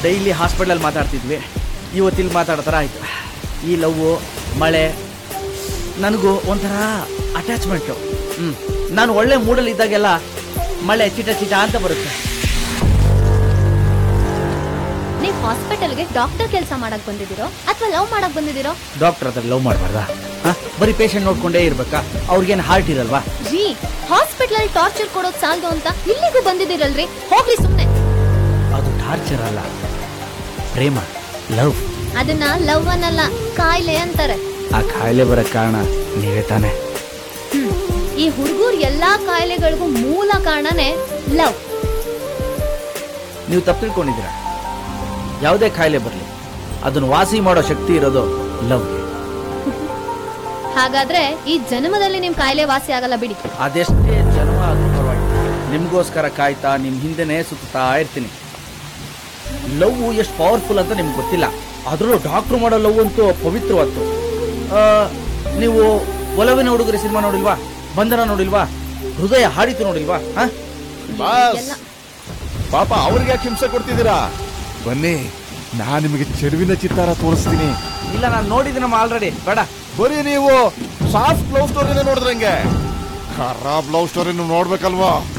Daily ಹಾಸ್ಪಿಟ್ಲಲ್ಲಿ ಮಾತಾಡ್ತಿದ್ವಿ ಇವತ್ತಿಲ್ಲಿ ಮಾತಾಡೋ ಥರ ಆಯಿತು ಈ ಲವ್ವು ಮಳೆ ನನಗೂ ಒಂಥರ ಅಟ್ಯಾಚ್ಮೆಂಟು ಹ್ಞೂ ನಾನು ಒಳ್ಳೆ ಮೂಡಲ್ಲಿ ಇದ್ದಾಗೆಲ್ಲ ಮಳೆ ಚಿಟ ಚಿಟ ಅಂತ ಬರುತ್ತೆ ನೀವ್ ಹಾಸ್ಪಿಟಲ್ಗೆ ಡಾಕ್ಟರ್ ಕೆಲಸ ಮಾಡಕ್ ಬಂದಿದ್ದೀರೋ ಅಥವಾ ಲವ್ ಮಾಡಕ್ ಬಂದಿದ್ದೀರೋ ಡಾಕ್ಟರ್ ಹತ್ರ ಲವ್ ಮಾಡಬಾರ್ದಾ ಹಾಂ ಬರೀ ಪೇಷಂಟ್ ನೋಡ್ಕೊಂಡೇ ಇರ್ಬೇಕಾ ಅವ್ರಿಗೇನು ಹಾರ್ಟ್ ಇರಲ್ವಾ ರೀ ಹಾಸ್ಪಿಟಲ್ ಅಲ್ಲಿ ಟಾರ್ಚರ್ ಕೊಡೋದ್ ಸಾಲದು ಅಂತ ಇಲ್ಲಿಗೂ ಬಂದಿದ್ದೀರಲ್ರಿ ಹೋಗ್ರಿ ಸುಮ್ನೆ ಅದು ಟಾರ್ಚರ್ ಅಲ್ಲ ಪ್ರೇಮ ಲವ್ ಅದನ್ನ ಲವ್ ಅನ್ನಲ್ಲ ಕಾಯಿಲೆ ಅಂತಾರೆ ಆ ಕಾಯಿಲೆ ಬರೋಕ್ಕೆ ಕಾರಣ ನೀವೇ ತಾನೇ ಹ್ಮ್. ಈ ಹುಡುಗರ್ ಎಲ್ಲಾ ಕಾಯಿಲೆಗಳಿಗೂ ಮೂಲ ಕಾರಣನೇ ಲವ್ ನೀವು ತಪ್ಪು ತಿಳ್ಕೊಂಡಿದ್ದೀರಾ ಯಾವುದೇ ಕಾಯಿಲೆ ಬರಲಿ ಅದನ್ನು ವಾಸಿ ಮಾಡೋ ಶಕ್ತಿ ಇರೋದು ಲವ್ಗೆ ಹಾಗಾದ್ರೆ ಈ ಜನ್ಮದಲ್ಲಿ ನಿಮ್ ಕಾಯಿಲೆ ವಾಸಿ ಆಗಲ್ಲ ಬಿಡಿ ಅದೆಷ್ಟೇ ಜನ್ಮ ಆದ್ರೂ ಪರವಾಗಿಲ್ಲ ನಿಮಗೋಸ್ಕರ ಕಾಯ್ತಾ ನಿಮ್ಮ ಹಿಂದೆನೇ ಸುತ್ತಾ ಇರ್ತೀನಿ ಲವ್ ಎಷ್ಟು ಪವರ್ಫುಲ್ ಅಂತ ನಿಮ್ಗೆ ಗೊತ್ತಿಲ್ಲ ಅದರಲ್ಲೂ ಡಾಕ್ಟ್ರು ಮಾಡೋ ಲವ್ ಅಂತೂ ಪವಿತ್ರವತ್ತು ಆ, ನೀವು ಒಲವಿನ ಹುಡುಗರ ಸಿನಿಮಾ ನೋಡಿಲ್ವಾ ಬಂಧನ ನೋಡಿಲ್ವಾ ಹೃದಯ ಹಾಡಿತು ನೋಡಿಲ್ವಾ ಹಾ ಬಾಸ್ ಎಲ್ಲ ಪಾಪ ಅವ್ರಿಗೆ ಯಾಕೆ ಹಿಂಸೆ ಕೊಡ್ತಿದ್ದೀರಾ ಬನ್ನಿ ನಾನ್ ನಿಮಗೆ ಚೆಲುವಿನ ಚಿತ್ತಾರ ತೋರಿಸ್ತೀನಿ ಇಲ್ಲ ನಾನು ನೋಡಿದ್ದೀನಮ್ಮ ಆಲ್ರೆಡಿ ಬೇಡ ಬರೀ ನೀವು ಸಾಫ್ಟ್ ಲವ್ ಸ್ಟೋರಿನೇ ನೋಡಿದ್ರಂಗೆ ಖರಾಬ್ ಲವ್ ಸ್ಟೋರಿ ನೋಡ್ಬೇಕಲ್ವಾ